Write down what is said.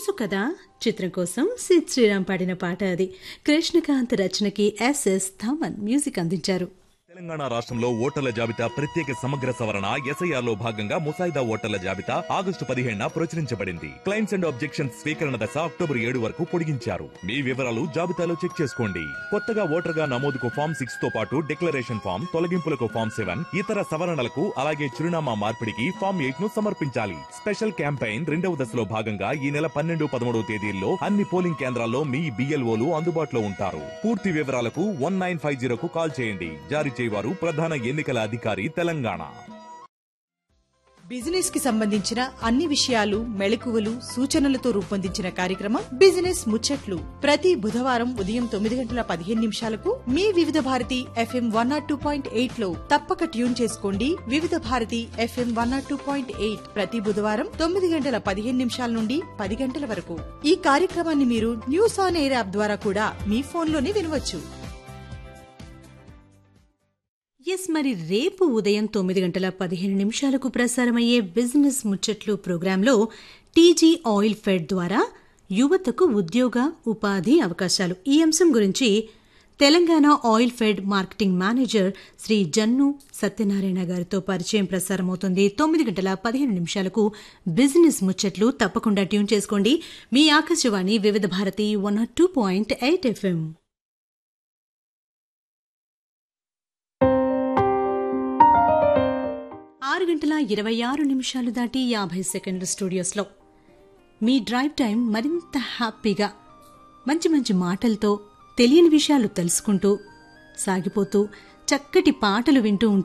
తెలుసు కదా చిత్రం కోసం సిద్ శ్రీరామ్ పాడిన పాట అది కృష్ణకాంత్ రచనకి ఎస్ఎస్ థమన్ మ్యూజిక్ అందించారు తెలంగాణ రాష్ట్రంలో ఓటర్ల జాబితా ప్రత్యేక సమగ్ర సవరణ ఎస్ఐఆర్ లో భాగంగా ముసాయిదా ఓటర్ల జాబితా ఆగస్టు పదిహేడున ప్రచురించబడింది క్లైమ్స్ అండ్ ఆబ్జెక్షన్స్ స్వీకరణ దశ అక్టోబర్ ఏడు వరకు పొడిగించారు మీ వివరాలు జాబితాలో చెక్ చేసుకోండి కొత్తగా ఓటర్ గా నమోదుకు ఫామ్ సిక్స్ తో పాటు డిక్లరేషన్ ఫామ్ తొలగింపులకు ఫామ్ సెవెన్ ఇతర సవరణలకు అలాగే చిరునామా మార్పిడికి ఫామ్ ఎయిట్ ను సమర్పించాలి స్పెషల్ క్యాంపెయిన్ రెండవ దశలో భాగంగా ఈ నెల పన్నెండు పదమూడవ తేదీల్లో అన్ని పోలింగ్ కేంద్రాల్లో మీ బిఎల్ఓలు అందుబాటులో ఉంటారు పూర్తి వివరాలకు వన్ నైన్ ఫైవ్ జీరోకు కాల్ చేయండి జారీ చేయవారు ప్రధాన ఎన్నికల అధికారి తెలంగాణ బిజినెస్ కి సంబంధించిన అన్ని విషయాలు మెళకువలు సూచనలతో రూపొందించిన కార్యక్రమం బిజినెస్ ముచ్చట్లు ప్రతి బుధవారం ఉదయం తొమ్మిది గంటల పదిహేను నిమిషాలకు మీ Vividh Bharati FM one nought two point eight లో తప్పక ట్యూన్ చేసుకోండి Vividh Bharati FM one nought two point eight ప్రతి బుధవారం తొమ్మిది గంటల పదిహేను నిమిషాల నుండి పది గంటల వరకు ఈ కార్యక్రమాన్ని మీరు న్యూస్ ఆన్ ఎయిర్ యాప్ ద్వారా కూడా మీ ఫోన్లోనే వినవచ్చు ఎస్ మరి రేపు ఉదయం తొమ్మిది గంటల పదిహేను నిమిషాలకు ప్రసారమయ్యే బిజినెస్ ముచ్చట్లు ప్రోగ్రాంలో టీజీ ఆయిల్ ఫెడ్ ద్వారా యువతకు ఉద్యోగ ఉపాధి అవకాశాలు ఈ అంశం గురించి Telangana oil fed marketing manager Shri Jannu Satyanarayana గారితో పరిచయం ప్రసారమవుతుంది తొమ్మిది గంటల పదిహేను నిమిషాలకు బిజినెస్ ముచ్చట్లు తప్పకుండా ట్యూన్ చేసుకోండి మీ Akashvani Vividh Bharati one two point eight FM ఆరు గంటల ఇరవై ఆరు నిమిషాలు దాటి యాభై సెకండ్ల స్టూడియోస్లో మీ డ్రైవ్ టైం మరింత హ్యాపీగా మంచి మంచి మాటలతో తెలియని విషయాలు తెలుసుకుంటూ సాగిపోతూ చక్కటి పాటలు వింటూ